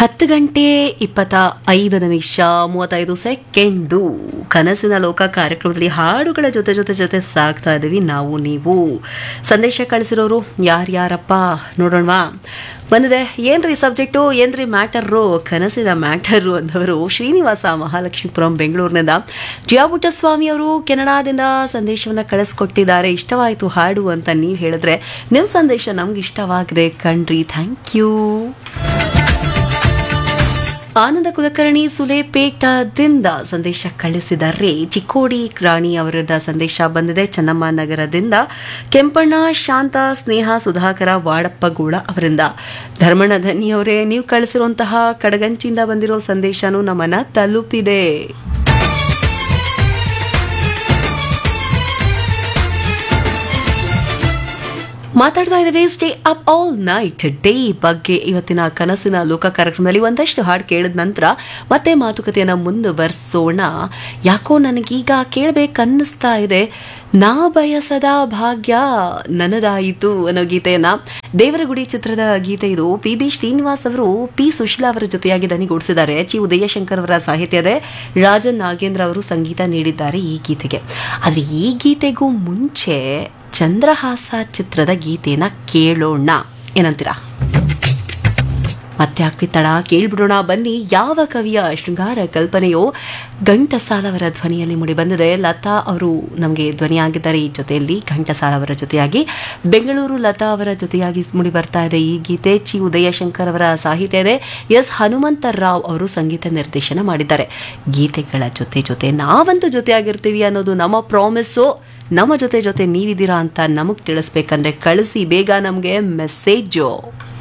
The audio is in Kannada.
ಹತ್ತು ಗಂಟೆ ಇಪ್ಪತ್ತ ಐದು ನಿಮಿಷ ಮೂವತ್ತೈದು ಸೆಕೆಂಡು ಕನಸಿನ ಲೋಕ ಕಾರ್ಯಕ್ರಮದಲ್ಲಿ ಹಾಡುಗಳ ಜೊತೆ ಜೊತೆ ಜೊತೆ ಸಾಗ್ತಾ ಇದ್ದೀವಿ ನಾವು ನೀವು ಸಂದೇಶ ಕಳಿಸಿರೋರು ಯಾರ್ಯಾರಪ್ಪ ನೋಡೋಣವಾ ಬಂದಿದೆ ಏನ್ರಿ ಸಬ್ಜೆಕ್ಟು ಏನ್ರಿ ಮ್ಯಾಟರು ಕನಸಿನ ಮ್ಯಾಟರು ಅಂದವರು ಶ್ರೀನಿವಾಸ ಮಹಾಲಕ್ಷ್ಮೀಪುರಂ ಬೆಂಗಳೂರಿನಿಂದ ಜಿಯಾಬುಟ್ಟಸ್ವಾಮಿ ಅವರು ಕೆನಡಾದಿಂದ ಸಂದೇಶವನ್ನು ಕಳಿಸ್ಕೊಟ್ಟಿದ್ದಾರೆ ಇಷ್ಟವಾಯಿತು ಹಾಡು ಅಂತ ನೀವು ಹೇಳಿದ್ರೆ ನಿಮ್ಮ ಸಂದೇಶ ನಮ್ಗೆ ಇಷ್ಟವಾಗಿದೆ ಕಣ್ರಿ ಥ್ಯಾಂಕ್ ಯು ಆನಂದ ಕುಲಕರ್ಣಿ ಸುಲೇಪೇಟದಿಂದ ಸಂದೇಶ ಕಳಿಸಿದ್ದಾರೆ ಚಿಕ್ಕೋಡಿ ರಾಣಿ ಅವರದ ಸಂದೇಶ ಬಂದಿದೆ ಚೆನ್ನಮ್ಮ ನಗರದಿಂದ ಕೆಂಪಣ್ಣ ಶಾಂತ ಸ್ನೇಹ ಸುಧಾಕರ ವಾಡಪ್ಪಗೌಡ ಅವರಿಂದ ಧರ್ಮಣ್ಣ ಧನ್ಯವರೇ ನೀವು ಕಳಿಸಿರುವಂತಹ ಕಡಗಂಚಿಂದ ಬಂದಿರೋ ಸಂದೇಶನೂ ನಮ್ಮನ್ನ ತಲುಪಿದೆ ಮಾತಾಡ್ತಾ ಇದ್ದೇವೆ stay up all night day ಬಗ್ಗೆ ಇವತ್ತಿನ ಕನಸಿನ ಲೋಕ ಕಾರ್ಯಕ್ರಮದಲ್ಲಿ ಒಂದಷ್ಟು ಹಾಡು ಕೇಳಿದ ನಂತರ ಮತ್ತೆ ಮಾತುಕತೆಯನ್ನು ಮುಂದುವರಿಸೋಣ ಯಾಕೋ ನನಗೀಗ ಕೇಳಬೇಕನ್ನಿಸ್ತಾ ಇದೆ ನಾ ಬಯಸದ ಭಾಗ್ಯ ನನ್ನದಾಯಿತು ಅನ್ನೋ ಗೀತೆಯನ್ನ ದೇವರಗುಡಿ ಚಿತ್ರದ ಗೀತೆ ಇದು ಪಿ ಬಿ ಶ್ರೀನಿವಾಸ್ ಅವರು ಪಿ ಸುಶೀಲಾ ಅವರ ಜೊತೆಯಾಗಿ ದನಿಗೂಡಿಸಿದ್ದಾರೆ ಚಿ ಉದಯಶಂಕರ್ ಅವರ ಸಾಹಿತ್ಯದ ರಾಜನ್ ನಾಗೇಂದ್ರ ಅವರು ಸಂಗೀತ ನೀಡಿದ್ದಾರೆ ಈ ಗೀತೆಗೆ ಆದರೆ ಈ ಗೀತೆಗೂ ಮುಂಚೆ ಚಂದ್ರಹಾಸ ಚಿತ್ರದ ಗೀತೆನ ಕೇಳೋಣ ಏನಂತೀರಾ ಮತ್ತೆ ಹಾಕ್ತಿ ತಡ ಕೇಳ್ಬಿಡೋಣ ಬನ್ನಿ ಯಾವ ಕವಿಯ ಶೃಂಗಾರ ಕಲ್ಪನೆಯೋ ಘಂಟಸಾಲ ಅವರ ಧ್ವನಿಯಲ್ಲಿ ಮೂಡಿ ಬಂದಿದೆ ಲತಾ ಅವರು ನಮಗೆ ಧ್ವನಿಯಾಗಿದ್ದಾರೆ ಈ ಜೊತೆಯಲ್ಲಿ ಘಂಟಸಾಲ ಅವರ ಜೊತೆಯಾಗಿ ಬೆಂಗಳೂರು ಲತಾ ಅವರ ಜೊತೆಯಾಗಿ ಮೂಡಿ ಬರ್ತಾ ಇದೆ ಈ ಗೀತೆ ಚಿ ಉದಯಶಂಕರ್ ಅವರ ಸಾಹಿತ್ಯ ಇದೆ ಎಸ್ ಹನುಮಂತ ರಾವ್ ಅವರು ಸಂಗೀತ ನಿರ್ದೇಶನ ಮಾಡಿದ್ದಾರೆ ಗೀತೆಗಳ ಜೊತೆ ಜೊತೆ ನಾವಂತೂ ಜೊತೆಯಾಗಿರ್ತೀವಿ ಅನ್ನೋದು ನಮ್ಮ ಪ್ರಾಮಿಸ್ಸು ನಮ್ಮ ಜೊತೆ ಜೊತೆ ನೀವಿದ್ದೀರಾ ಅಂತ ನಮಗೆ ತಿಳಿಸ್ಬೇಕಂದ್ರೆ ಕಳಿಸಿ ಬೇಗ ನಮಗೆ ಮೆಸೇಜು